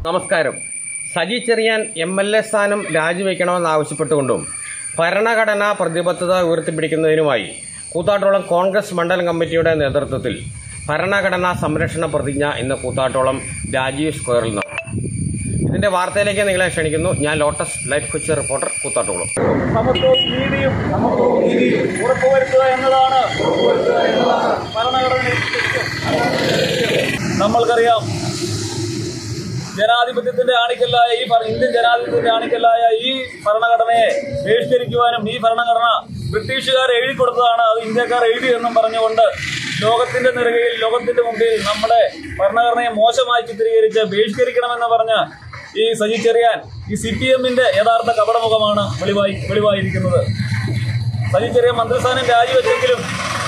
നമസ്കാരം Saji Cheriyan M L A സ്ഥാനം രാജിവെക്കണമെന്നാവശ്യപ്പെട്ടുകൊണ്ടും ഭരണഘടനാ പ്രതിബദ്ധത ഉയർത്തിപ്പിടിക്കുന്നതിനുമായി കൂത്താട്ടോളം കോൺഗ്രസ് മണ്ഡലം കമ്മിറ്റിയുടെ നേതൃത്വത്തിൽ ഭരണഘടനാ സംരക്ഷണ പ്രതിജ്ഞ ഇന്ന് കൂത്താട്ടോളം രാജീവ് സ്ക്വയറിൽ നടന്നു ഇതിന്റെ വാർത്തയിലേക്ക് നിങ്ങളെ ക്ഷണിക്കുന്നു ഞാൻ lotus life Kochi reporter Koothattukulam സമത്വവും നീതിയും ഉറപ്പുവരുത്തുക എന്നതാണ് ഭരണഘടനയുടെ ലക്ഷ്യം. നമ്മൾക്കറിയാം ജനാധിപത്യത്തിന്റെ ആണിക്കല്ലായ ഈ ഭര- ഇന്ത്യൻ ജനാധിപത്യത്തിന്റെ ആണിക്കല്ലായ ഈ ഭരണഘടനയെ ബഹിഷ്കരിക്കുവാനും ഈ ഭരണഘടന ബ്രിട്ടീഷുകാർ എഴുതി കൊടുത്തതാണ് അത് ഇന്ത്യക്കാർ എഴുതി എന്നും പറഞ്ഞുകൊണ്ട് ലോകത്തിന്റെ നെറുകയിൽ ലോകത്തിന്റെ മുമ്പിൽ നമ്മുടെ ഭരണഘടനയെ മോശമായി ചിത്രീകരിച്ച് ബഹിഷ്കരിക്കണമെന്ന് പറഞ്ഞ് ഈ സജി ചെറിയാൻ ഈ സി പി എമ്മിന്റെ യഥാർത്ഥ കപടമുഖമാണ് വെളിവായി വെളിവായിരിക്കുന്നത് സജി ചെറിയാൻ മന്ത്രിസ്ഥാനം രാജിവെച്ചെങ്കിലും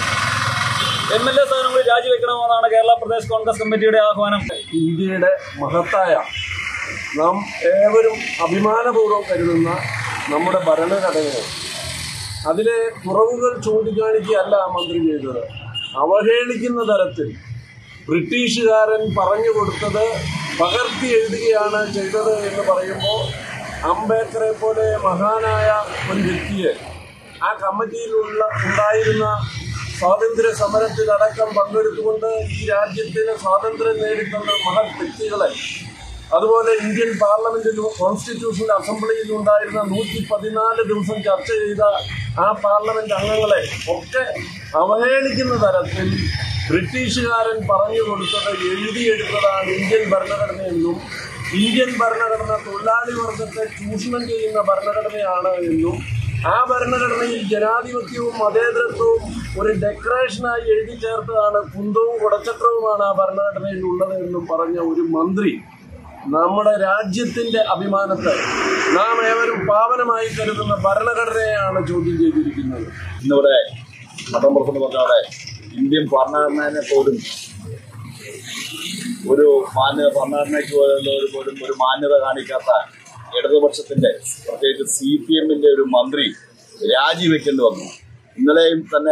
എം എൽ എ സ്ഥാനം കൂടി രാജിവെക്കണമെന്നാണ് കേരള പ്രദേശ് കോൺഗ്രസ് കമ്മിറ്റിയുടെ ആഹ്വാനം ഇന്ത്യയുടെ മഹത്തായ നാം ഏവരും അഭിമാനപൂർവ്വം കരുതുന്ന നമ്മുടെ ഭരണഘടനയെ അതിലെ കുറവുകൾ ചൂണ്ടിക്കാണിക്കുകയല്ല ആ മന്ത്രി ചെയ്തത് അവഹേളിക്കുന്ന തരത്തിൽ ബ്രിട്ടീഷുകാരൻ പറഞ്ഞു കൊടുത്തത് പകർത്തി എഴുതുകയാണ് ചെയ്തത് എന്ന് പറയുമ്പോൾ അംബേദ്കറെ പോലെ മഹാനായ ഒരു വ്യക്തിയെ ആ കമ്മിറ്റിയിലുള്ള ഉണ്ടായിരുന്ന സ്വാതന്ത്ര്യ സമരത്തിലടക്കം പങ്കെടുത്തുകൊണ്ട് ഈ രാജ്യത്തിന് സ്വാതന്ത്ര്യം നേടിത്തന്ന മഹത് വ്യക്തികളെ അതുപോലെ ഇന്ത്യൻ പാർലമെന്റിലും കോൺസ്റ്റിറ്റ്യൂഷണൽ അസംബ്ലിയിലും ഉണ്ടായിരുന്ന നൂറ്റി പതിനാല് ദിവസം ചർച്ച ചെയ്ത ആ പാർലമെന്റ് അംഗങ്ങളെ ഒക്കെ അവഹേളിക്കുന്ന തരത്തിൽ ബ്രിട്ടീഷുകാരൻ പറഞ്ഞു കൊടുത്തത് എഴുതിയെടുത്തതാണ് ഇന്ത്യൻ ഭരണഘടനയെന്നും ഇന്ത്യൻ ഭരണഘടന തൊഴിലാളി വർഗത്തെ ചൂഷണം ചെയ്യുന്ന ഭരണഘടനയാണ് എന്നും ആ ഭരണഘടനയിൽ ജനാധിപത്യവും മതേതരത്വവും ഒരു ഡെക്കറേഷനായി എഴുതി ചേർത്തതാണ് കുന്തവും കുടച്ചക്രവുമാണ് ആ ഭരണഘടനയിൽ ഉള്ളത് എന്നും പറഞ്ഞ ഒരു മന്ത്രി നമ്മുടെ രാജ്യത്തിന്റെ അഭിമാനത്തെ നാം ഏവരും പാവനമായി കരുതുന്ന ഭരണഘടനയെയാണ് ചോദ്യം ചെയ്തിരിക്കുന്നത് ഇന്നിവിടെ മതം പുറത്തുനിന്ന് പറഞ്ഞവിടെ ഇന്ത്യൻ ഭരണഘടനയെ പോലും ഒരു മാന്യത ഭരണഘടനയ്ക്ക് പോലും പോലും ഒരു മാന്യത കാണിക്കാത്ത ഇടതുപക്ഷത്തിന്റെ പ്രത്യേകിച്ച് സി പി എമ്മിന്റെ ഒരു മന്ത്രി രാജിവെക്കേണ്ടി വന്നു ഇന്നലെയും തന്നെ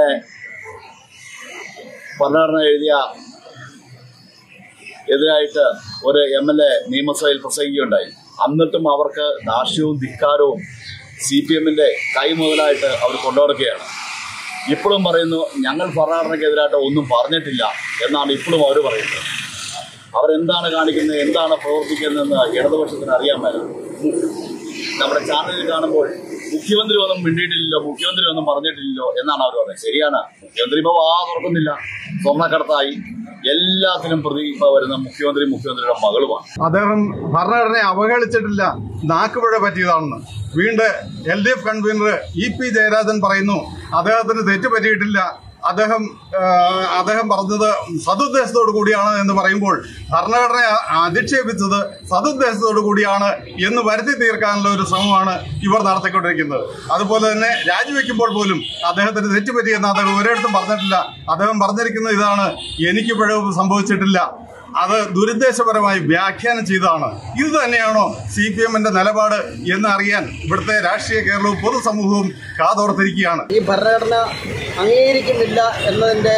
ഭരണഘടന എഴുതിയ എതിരായിട്ട് ഒരു എം എൽ എ നിയമസഭയിൽ പ്രസംഗിക്കുകയുണ്ടായി എന്നിട്ടും അവർക്ക് ദാർഷ്ട്യവും ധിക്കാരവും സി പി എമ്മിന്റെ കൈ മുതലായിട്ട് അവർ കൊണ്ടുനടക്കുകയാണ് ഇപ്പോഴും പറയുന്നു ഞങ്ങൾ ഭരണഘടനയ്ക്കെതിരായിട്ട് ഒന്നും പറഞ്ഞിട്ടില്ല എന്നാണ് ഇപ്പോഴും അവർ പറയുന്നത് അവരെന്താണ് കാണിക്കുന്നത് എന്താണ് പ്രവർത്തിക്കുന്നതെന്ന് ഇടതുപക്ഷത്തിന് അറിയാൻ മേല നമ്മുടെ ചാനലിൽ കാണുമ്പോൾ മുഖ്യമന്ത്രി ഒന്നും മിണ്ടിയിട്ടില്ലല്ലോ മുഖ്യമന്ത്രി ഒന്നും പറഞ്ഞിട്ടില്ലല്ലോ എന്നാണ് അവർ പറയുന്നത് ശരിയാണ് മുഖ്യമന്ത്രി ഇപ്പോൾ വാ തുറക്കുന്നില്ല സ്വർണ്ണക്കടത്തായി എല്ലാത്തിനും പ്രതി ഇപ്പോൾ വരുന്ന മുഖ്യമന്ത്രി മുഖ്യമന്ത്രിയുടെ മകളുമാണ് അദ്ദേഹം ഭരണഘടനയെ അവഹേളിച്ചിട്ടില്ല നാക്കുപിഴ പറ്റിയതാണെന്ന് വീണ്ടും L D F convener E P Jayarajan പറയുന്നു അദ്ദേഹത്തിന് തെറ്റ് പറ്റിയിട്ടില്ല അദ്ദേഹം ആ, അദ്ദേഹം പറഞ്ഞത് സതുദ്ദേശത്തോടു കൂടിയാണ് എന്ന് പറയുമ്പോൾ ഭരണഘടനയെ അധിക്ഷേപിച്ചത് സതുദ്ദേശത്തോടു കൂടിയാണ് എന്ന് വരുത്തി തീർക്കാനുള്ള ഒരു ശ്രമമാണ് ഇവർ നടത്തിക്കൊണ്ടിരിക്കുന്നത് അതുപോലെ തന്നെ രാജിവെക്കുമ്പോൾ പോലും അദ്ദേഹത്തിന് തെറ്റ് പറ്റിയെന്ന് അദ്ദേഹം ഒരിടത്തും പറഞ്ഞിട്ടില്ല അദ്ദേഹം പറഞ്ഞിരിക്കുന്നത് ഇതാണ് എനിക്ക് പിഴവ് സംഭവിച്ചിട്ടില്ല അത് ദുരുദ്ദേശപരമായി വ്യാഖ്യാനം ചെയ്തതാണ് ഇത് തന്നെയാണോ സി പി എമ്മിന്റെ നിലപാട് എന്ന് അറിയാൻ ഇവിടുത്തെ രാഷ്ട്രീയ കേരളവും പൊതുസമൂഹവും കാതോർത്തിരിക്കുകയാണ് ഈ ഭരണഘടന അംഗീകരിക്കുന്നില്ല എന്നതിൻ്റെ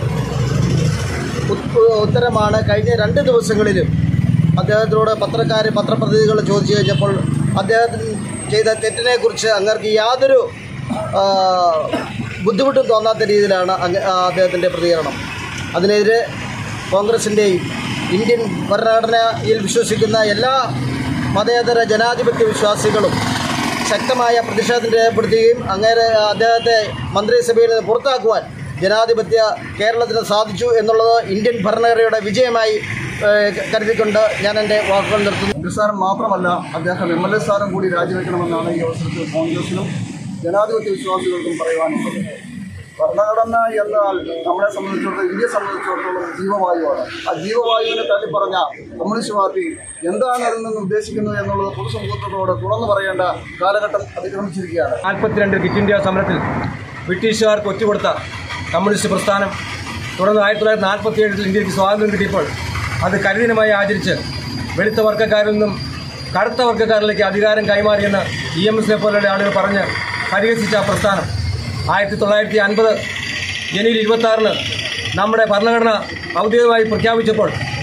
ഉത്- ഉത്തരമാണ് കഴിഞ്ഞ രണ്ട് ദിവസങ്ങളിലും അദ്ദേഹത്തിനോട് പത്രക്കാർ പത്രപ്രതിനിധികൾ ചോദിച്ചു കഴിഞ്ഞപ്പോൾ അദ്ദേഹത്തിന് ചെയ്ത തെറ്റിനെക്കുറിച്ച് അങ്ങർക്ക് യാതൊരു ആ, ബുദ്ധിമുട്ടും തോന്നാത്ത രീതിയിലാണ് അങ്ങ് ആ, അദ്ദേഹത്തിൻ്റെ പ്രതികരണം അതിനെതിരെ കോൺഗ്രസിൻ്റെയും ഇന്ത്യൻ ഭരണഘടനയിൽ വിശ്വസിക്കുന്ന എല്ലാ മതേതര ജനാധിപത്യ വിശ്വാസികളും ശക്തമായ പ്രതിഷേധം രേഖപ്പെടുത്തുകയും അങ്ങേരെ അദ്ദേഹത്തെ മന്ത്രിസഭയിൽ നിന്ന് പുറത്താക്കുവാൻ ജനാധിപത്യ കേരളത്തിന് സാധിച്ചു എന്നുള്ളത് ഇന്ത്യൻ ഭരണഘടനയുടെ വിജയമായി ഏഹ്, കരുതിക്കൊണ്ട് ഞാൻ എൻ്റെ വാക്കുകൾ നിർത്തുന്നു മന്ത്രിസ്ഥാനം മാത്രമല്ല അദ്ദേഹം എം എൽ എ സ്ഥാനം കൂടി രാജിവെക്കണമെന്നാണ് ഈ അവസരത്തിൽ കോൺഗ്രസിനും ജനാധിപത്യ വിശ്വാസികൾക്കും പറയുവാനുള്ളത് ഭരണഘടന എന്നാൽ നമ്മളെ സംബന്ധിച്ചിടത്തോളം ഇന്ത്യയെ സംബന്ധിച്ചിടത്തോളം ജീവവായുവാണ് ആ ജീവവായുവിനെ തള്ളിപ്പറഞ്ഞ കമ്മ്യൂണിസ്റ്റ് പാർട്ടി എന്താണ് അതിൽ നിന്ന് ഉദ്ദേശിക്കുന്നത് എന്നുള്ളത് പൊതുസമൂഹത്തോട് തുറന്നു പറയേണ്ട കാലഘട്ടം അതിക്രമിച്ചിരിക്കുകയാണ് നാൽപ്പത്തിരണ്ട് ക്വിറ്റ് ഇന്ത്യ സമരത്തിൽ ബ്രിട്ടീഷുകാർക്ക് ഒറ്റുകൊടുത്ത കമ്മ്യൂണിസ്റ്റ് പ്രസ്ഥാനം തുടർന്ന് ആയിരത്തി തൊള്ളായിരത്തി നാൽപ്പത്തി ഏഴിൽ ഇന്ത്യക്ക് സ്വാതന്ത്ര്യം കിട്ടിയപ്പോൾ അത് കരിദിനമായി ആചരിച്ച് വെളുത്ത വർഗ്ഗക്കാരിൽ നിന്നും കറുത്ത വർഗ്ഗക്കാരിലേക്ക് അധികാരം കൈമാറിയെന്ന് ഇ എം എസിനെ പോലെയുള്ള ആളുകൾ പറഞ്ഞ് പരിഹസിച്ച ആ പ്രസ്ഥാനം ആയിരത്തി തൊള്ളായിരത്തി അൻപത് ജനുവരി ഇരുപത്തി ആറിന് നമ്മുടെ ഭരണഘടന ഔദ്യോഗികമായി പ്രഖ്യാപിച്ചപ്പോൾ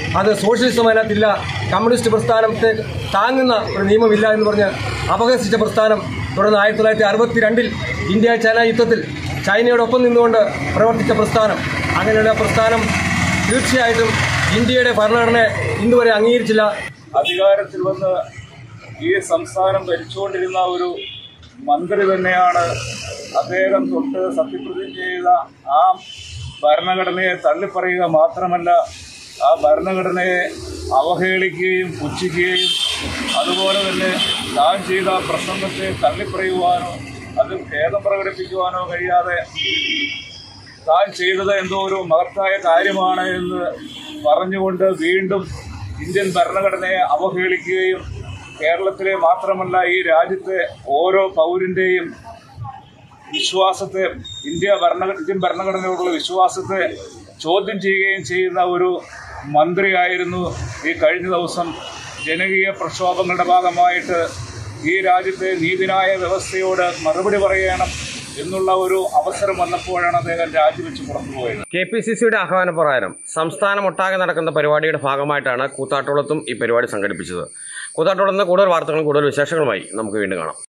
അത് സോഷ്യലിസം അതിനകത്തില്ല കമ്മ്യൂണിസ്റ്റ് പ്രസ്ഥാനത്തെ താങ്ങുന്ന ഒരു നിയമമില്ല എന്ന് പറഞ്ഞ് അപഹസിച്ച പ്രസ്ഥാനം തുടർന്ന് ആയിരത്തി തൊള്ളായിരത്തി അറുപത്തി രണ്ടിൽ ഇന്ത്യ ചൈന യുദ്ധത്തിൽ ചൈനയോടൊപ്പം നിന്നുകൊണ്ട് പ്രവർത്തിച്ച പ്രസ്ഥാനം അങ്ങനെയുള്ള പ്രസ്ഥാനം തീർച്ചയായിട്ടും ഇന്ത്യയുടെ ഭരണഘടനയെ ഇന്നുവരെ അംഗീകരിച്ചില്ല അധികാരത്തിൽ വന്ന് ഈ സംസ്ഥാനം ഭരിച്ചുകൊണ്ടിരുന്ന ഒരു മന്ത്രി തന്നെയാണ് അദ്ദേഹം തൊട്ട് സത്യപ്രതിജ്ഞ ചെയ്ത ആ ഭരണഘടനയെ തള്ളിപ്പറയുക മാത്രമല്ല ആ ഭരണഘടനയെ അവഹേളിക്കുകയും പുച്ഛിക്കുകയും അതുപോലെ തന്നെ താൻ ചെയ്ത പ്രസംഗത്തെ തള്ളിപ്പറയുവാനോ അത് ഖേദം പ്രകടിപ്പിക്കുവാനോ കഴിയാതെ താൻ ചെയ്തത് എന്തോ ഒരു മഹത്തായ കാര്യമാണ് എന്ന് പറഞ്ഞുകൊണ്ട് വീണ്ടും ഇന്ത്യൻ ഭരണഘടനയെ അവഹേളിക്കുകയും കേരളത്തിലെ മാത്രമല്ല ഈ രാജ്യത്തെ ഓരോ പൗരന്റെയും വിശ്വാസത്തെ ഇന്ത്യ ഭരണ ഇന്ത്യൻ ഭരണഘടനയോടുള്ള വിശ്വാസത്തെ ചോദ്യം ചെയ്യുകയും ചെയ്യുന്ന ഒരു മന്ത്രിയായിരുന്നു ഈ കഴിഞ്ഞ ദിവസം ജനകീയ പ്രക്ഷോഭങ്ങളുടെ ഭാഗമായിട്ട് ഈ രാജ്യത്തെ നീതിന്യായ വ്യവസ്ഥയോട് മറുപടി പറയണം എന്നുള്ള ഒരു അവസരം വന്നപ്പോഴാണ് അദ്ദേഹം രാജിവെച്ച് പുറത്തുപോയത് കെ പി സി സിയുടെ ആഹ്വാനപ്രകാരം സംസ്ഥാനമൊട്ടാകെ നടക്കുന്ന പരിപാടിയുടെ ഭാഗമായിട്ടാണ് കൂത്താട്ടോളത്തും ഈ പരിപാടി സംഘടിപ്പിച്ചത് കൂത്താട്ടോളത്ത് നിന്ന് കൂടുതൽ വാർത്തകളും കൂടുതൽ വിശേഷങ്ങളുമായി നമുക്ക് വീണ്ടും കാണാം